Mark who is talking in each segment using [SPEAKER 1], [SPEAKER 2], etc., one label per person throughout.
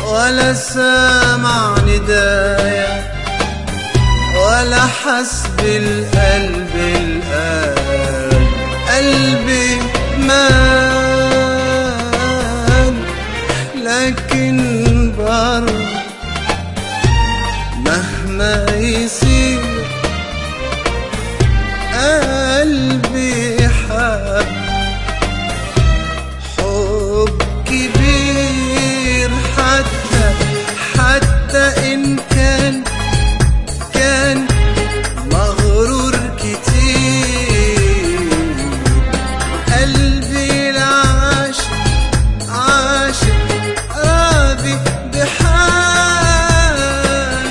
[SPEAKER 1] ولا سامع ندايا ولا حس بالقلب الآن قلبي مان لكن برضه مهما يصير قلبي حب حب كبير حتى حتى إن كان كان مغرور كتير قلبي العاشق عاشق راضي بحال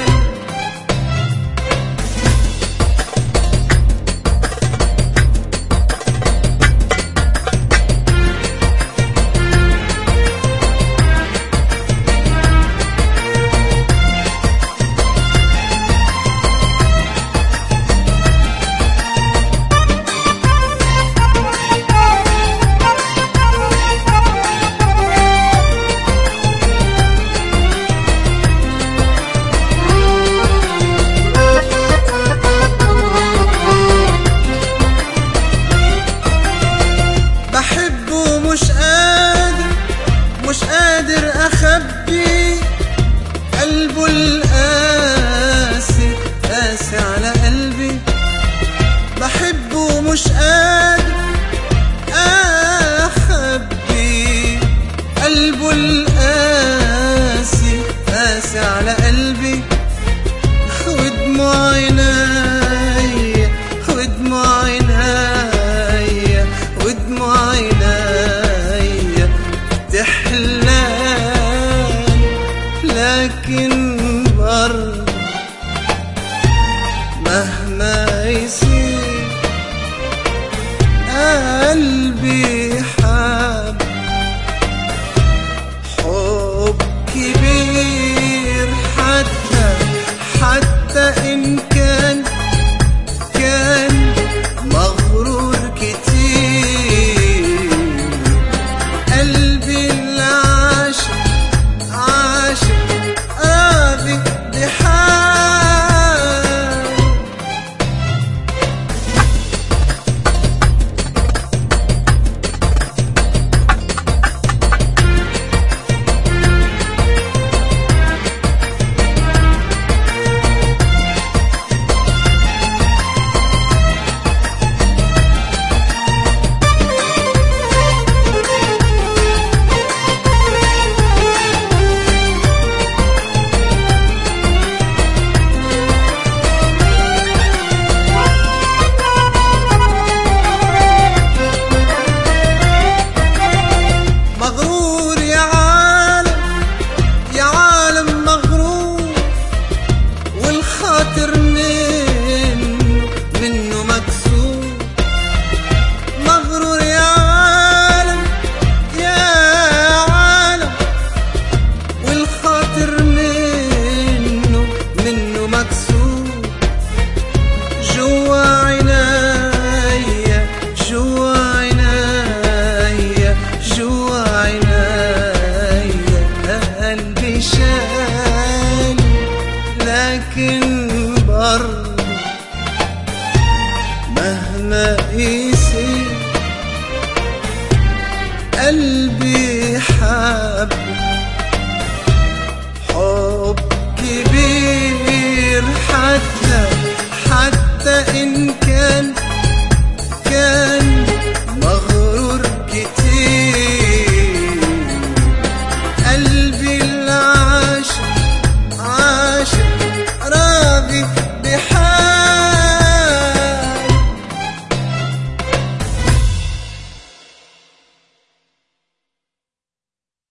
[SPEAKER 1] بحبه مش قادر مش قادر اخبي قلبه القاسي قاسي على قلبي بحبه مش قادر اخبي قلبه القاسي قاسي على قلبي ودموع عينيا ودموع عينيا ودموع عينيا تحلان لكن برضه مهما يصير قلبي حاب حب كبير حتى حتى إن كان كان مغرور كتير قلبي العاشق عاشق راضي بحال مغرور يا عالم يا عالم مغرور والخاطر منه منه مكسور مغرور يا عالم يا عالم والخاطر منه منه مكسور جوا عينيا جوا عينيا جوا عينيا قلبي شال لكن برضه مهما يصير قلبي حب حب كبير حتى